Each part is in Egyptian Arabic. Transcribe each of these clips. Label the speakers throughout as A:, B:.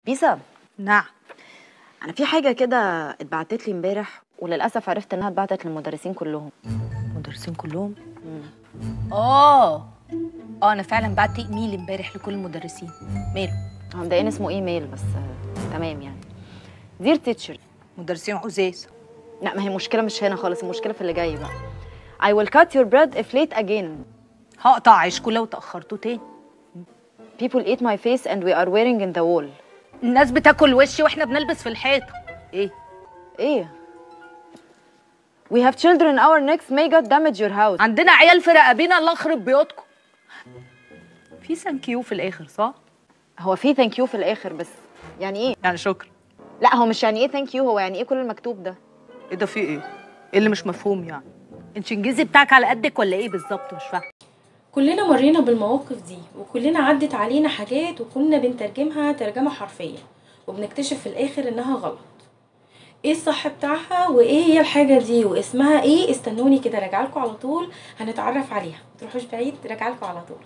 A: بيسا
B: نعم
A: انا في حاجه كده اتبعتت لي امبارح وللاسف عرفت انها اتبعتت للمدرسين كلهم
B: المدرسين كلهم اه اه انا فعلا بعت ايميل امبارح لكل المدرسين ماله
A: هو مبدئيا اسمه ايميل بس آه، تمام يعني دير تيتشر
B: مدرسين عزاز
A: لا ما هي المشكله مش هنا خالص المشكله في اللي جاي بقى I will cut your bread if late again
B: هقطع عيشكم لو تاخرتوا تاني
A: people eat my face and we are wearing in the wall
B: الناس بتاكل وشي واحنا بنلبس في الحيطه ايه
A: ايه we have children our necks may God damage your house
B: عندنا عيال في رقابينا الله يخرب بيوتكم في ثانك في الاخر صح
A: هو في thank you في الاخر بس يعني ايه
B: يعني شكرا
A: لا هو مش يعني ايه thank you هو يعني ايه كل المكتوب ده
B: ايه ده في ايه ايه اللي مش مفهوم يعني انت انجليزي بتاعك على قدك ولا ايه بالظبط مش فاهمه
C: كلنا مرينا بالمواقف دي وكلنا عدت علينا حاجات وكنا بنترجمها ترجمة حرفية وبنكتشف في الآخر إنها غلط ايه الصح بتاعها وايه هي الحاجة دي واسمها ايه استنوني كده راجعلكوا على طول هنتعرف عليها متروحوش بعيد راجعلكوا على طول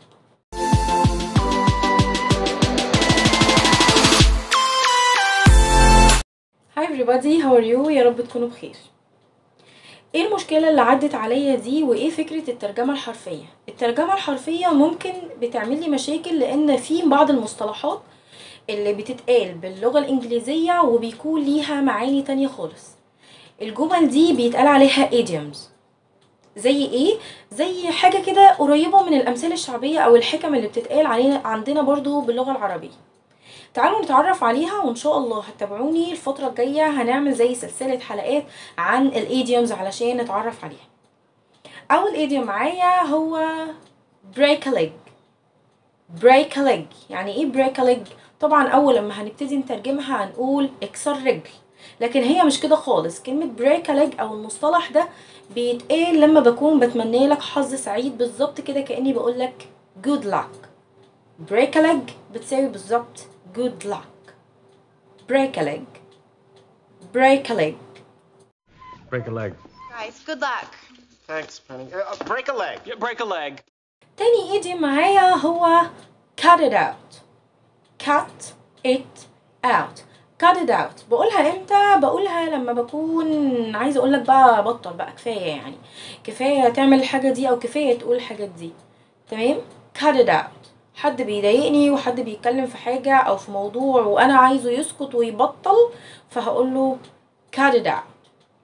C: هاي everybody how are you يا رب تكونوا بخير ايه المشكلة اللي عدت عليا دي وايه فكرة الترجمة الحرفية الترجمة الحرفية ممكن بتعمل لي مشاكل لان في بعض المصطلحات اللي بتتقال باللغة الانجليزية وبيكون ليها معاني تانية خالص الجمل دي بيتقال عليها idioms زي ايه زي حاجة كده قريبة من الامثال الشعبية او الحكم اللي بتتقال علينا عندنا برضو باللغة العربية تعالوا نتعرف عليها وان شاء الله هتتابعوني الفترة الجاية هنعمل زي سلسلة حلقات عن الايديومز علشان نتعرف عليها اول ايديوم معايا هو break a leg break a leg يعني ايه break a leg طبعا اول لما هنبتدي نترجمها هنقول اكسر رجل لكن هي مش كده خالص كلمة break a leg او المصطلح ده بيتقال لما بكون بتمنى لك حظ سعيد بالظبط كده كأني بقول لك good luck break a leg بتساوي بالظبط good luck break a leg break a leg
D: Break a leg.
E: Guys, good luck.
D: Thanks, Penny. Uh, uh, break a leg.
F: Yeah, break a leg.
C: تاني ايدي معايا هو cut it out cut it out cut it out بقولها امتى بقولها لما بكون عايزه اقول لك بقى بطل بقى كفايه يعني كفايه تعمل الحاجه دي او كفايه تقول الحاجات دي تمام cut it out حد بيضايقني وحد بيتكلم في حاجه او في موضوع وانا عايزه يسكت ويبطل فهقول له cut it out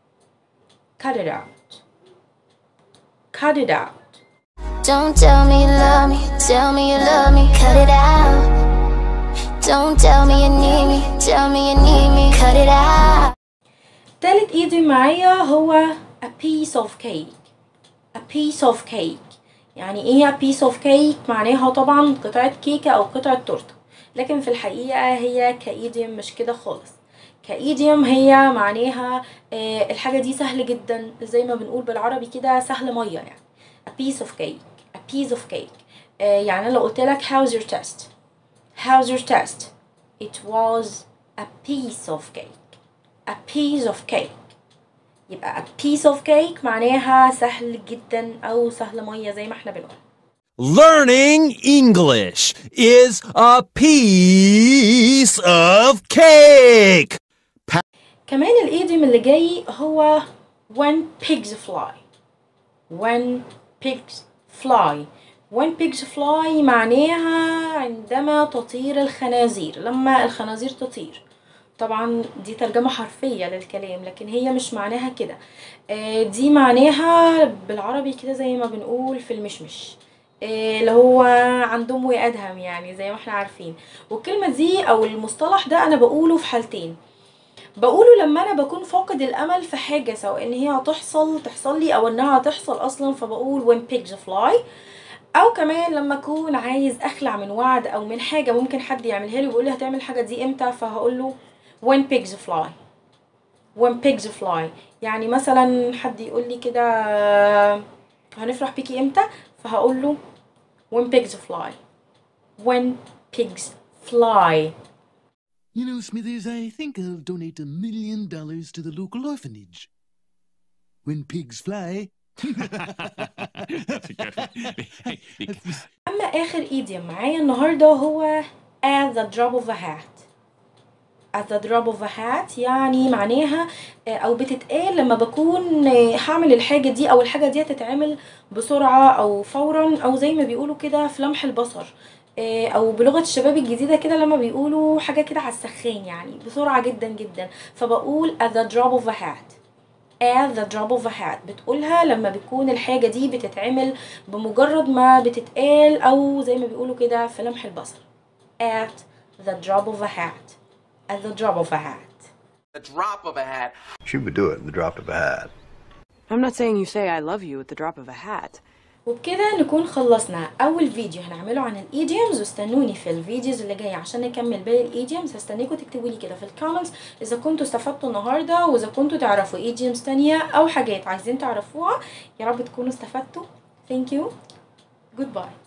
C: cut it out cut it out
G: Don't tell me you love me, tell me you love me, cut it out. Don't tell me you need me, tell me you need me, cut it out.
C: تالت ايدي معايا هو a piece of cake a piece of cake يعني ايه a piece of cake معناها طبعا قطعة كيكة او قطعة تورتة لكن في الحقيقة هي كايديوم مش كده خالص كايديوم هي معناها آه الحاجة دي سهل جدا زي ما بنقول بالعربي كده سهل مية يعني a piece of cake a piece of cake آه يعني أنا لو قلت لك how's your test how's your test it was a piece of cake a piece of cake يبقى a piece of cake معناها سهل جدا أو سهل مية زي ما احنا بنقول
H: Learning English is a piece of cake.
C: كمان الايديوم اللي جاي هو when pigs fly when pigs fly when pigs fly معناها عندما تطير الخنازير لما الخنازير تطير طبعا دي ترجمة حرفية للكلام لكن هي مش معناها كده آه، دي معناها بالعربي كده زي ما بنقول في المشمش آه، اللي هو عندهم وأدهم يعني زي ما احنا عارفين والكلمة دي أو المصطلح ده أنا بقوله في حالتين بقوله لما انا بكون فاقد الامل في حاجه سواء ان هي هتحصل تحصل لي او انها هتحصل اصلا فبقول when pigs fly او كمان لما اكون عايز اخلع من وعد او من حاجه ممكن حد يعملها لي ويقول لي هتعمل الحاجه دي امتى فهقول له when pigs fly when pigs fly يعني مثلا حد يقول لي كده هنفرح بيكي امتى فهقول له when pigs fly when pigs fly
I: You know, Smithers, I think I'll donate a million dollars to the local orphanage. When pigs fly.
C: اما اخر ايديوم معايا النهارده هو at the drop of a hat at the drop of a hat يعني معناها آه، او بتتقال لما بكون آه، هعمل الحاجة دي او الحاجة دي هتتعمل بسرعة او فورا او زي ما بيقولوا كده في لمح البصر آه، او بلغة الشباب الجديدة كده لما بيقولوا حاجة كده على السخان يعني بسرعة جدا جدا فبقول at the drop of a hat at the drop of a hat بتقولها لما بتكون الحاجة دي بتتعمل بمجرد ما بتتقال أو زي ما بيقولوا كده في لمح البصر at the drop of a hat at the drop of a hat
E: The drop of a hat.
F: She would do it in the drop of a hat.
J: I'm not saying you say I love you at the drop of a hat.
C: وبكده نكون خلصنا اول فيديو هنعمله عن الايديومز واستنوني في الفيديوز اللي جايه عشان نكمل باقي الايديومز هستنيكم تكتبوا لي كده في الكومنتس اذا كنتوا استفدتوا النهارده واذا كنتوا تعرفوا ايديومز تانية او حاجات عايزين تعرفوها يا رب تكونوا استفدتوا thank you goodbye